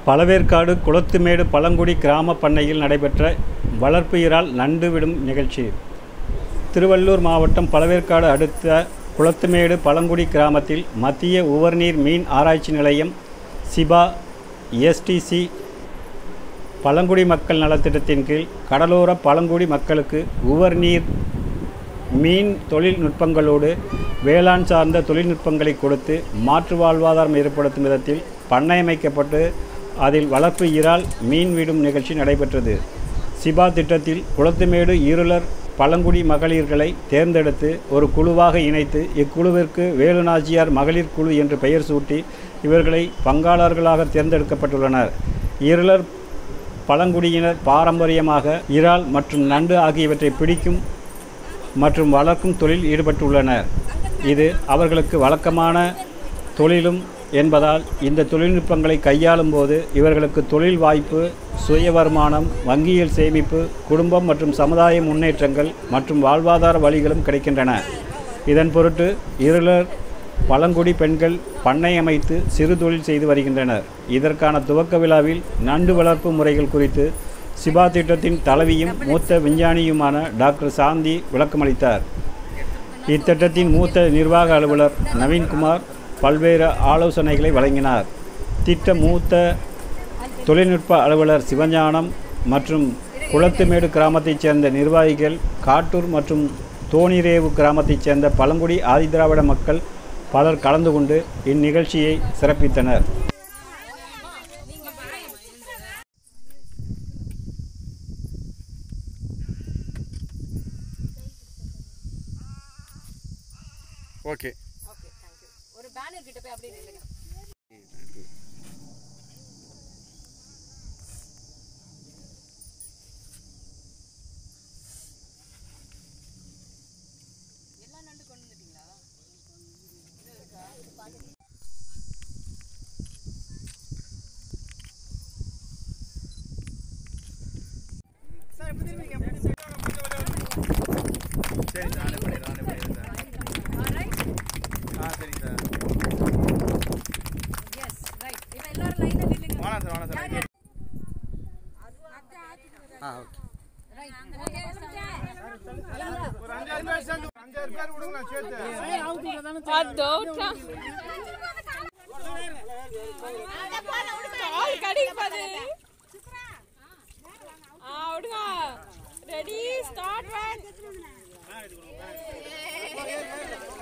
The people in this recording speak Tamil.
பழவேற்காடு குளத்துமேடு பழங்குடி கிராம பண்ணையில் நடைபெற்ற வளர்ப்பு இறால் நண்டு விடும் நிகழ்ச்சி திருவள்ளூர் மாவட்டம் பழவேற்காடு அடுத்த குளத்துமேடு பழங்குடி கிராமத்தில் மத்திய உவர்நீர் மீன் ஆராய்ச்சி நிலையம் சிபா எஸ்டிசி பழங்குடி மக்கள் நலத்திட்டத்தின் கீழ் கடலோர பழங்குடி மக்களுக்கு உவர்நீர் மீன் தொழில்நுட்பங்களோடு வேளாண் சார்ந்த தொழில்நுட்பங்களை கொடுத்து மாற்று வாழ்வாதாரம் ஏற்படுத்தும் விதத்தில் பண்ணை அமைக்கப்பட்டு அதில் வளர்ப்பு இறால் மீன் விடும் நிகழ்ச்சி நடைபெற்றது சிபா திட்டத்தில் குளத்துமேடு இருளர் பழங்குடி மகளிர்களை தேர்ந்தெடுத்து ஒரு குழுவாக இணைத்து இக்குழுவிற்கு வேலுநாச்சியார் மகளிர் குழு என்று பெயர் சூட்டி இவர்களை பங்காளர்களாக தேர்ந்தெடுக்கப்பட்டுள்ளனர் இருளர் பழங்குடியினர் பாரம்பரியமாக இறால் மற்றும் நண்டு ஆகியவற்றை பிடிக்கும் மற்றும் வளர்க்கும் தொழில் ஈடுபட்டுள்ளனர் இது அவர்களுக்கு வழக்கமான தொழிலும் என்பதால் இந்த தொழில்நுட்பங்களை கையாளும் போது இவர்களுக்கு தொழில் வாய்ப்பு சுய வருமானம் வங்கியில் சேமிப்பு குடும்பம் மற்றும் சமுதாய முன்னேற்றங்கள் மற்றும் வாழ்வாதார வழிகளும் கிடைக்கின்றன இதன் பொருட்டு இருளர் பழங்குடி பெண்கள் பண்ணை அமைத்து சிறு தொழில் செய்து வருகின்றனர் இதற்கான துவக்க விழாவில் நண்டு வளர்ப்பு முறைகள் குறித்து சிபா திட்டத்தின் தலைவியும் மூத்த விஞ்ஞானியுமான டாக்டர் சாந்தி விளக்கமளித்தார் இத்திட்டத்தின் மூத்த நிர்வாக அலுவலர் நவீன்குமார் பல்வேறு ஆலோசனைகளை வழங்கினார் திட்ட மூத்த தொழில்நுட்ப அலுவலர் சிவஞானம் மற்றும் குளத்துமேடு கிராமத்தைச் சேர்ந்த நிர்வாகிகள் காட்டூர் மற்றும் தோணிரேவு கிராமத்தைச் சேர்ந்த பழங்குடி ஆதிதிராவிட மக்கள் பலர் கலந்து கொண்டு இந்நிகழ்ச்சியை சிறப்பித்தனர் ஓகே ஓகே தேங்க்யூ ஒரு பேனர் கிட்ட போய் அப்படியே நில்லுங்க எல்லா நண்டு கொண்டு வந்துட்டீங்களா இன்னும் இருக்கா சரி சார் நானே பண்ணிடுறேன் நானே பண்ணிடுறேன் சார் ரைட் ஆ சரிங்க சார் எஸ் ரைட் இப்போ எல்லாரும் லைனா நில்லுங்க வேணாம் சார் வேணாம் சார் ஆ ஓகே ரைட் ஓகே ஒரு அஞ்சாறு பேர் சேர்ந்து அஞ்சாறு பேர் கொடுங்க நான் சேர்த்து கால் கடிப்பது ஆ விடுங்க ரெடி ஸ்டார்ட் ஒன்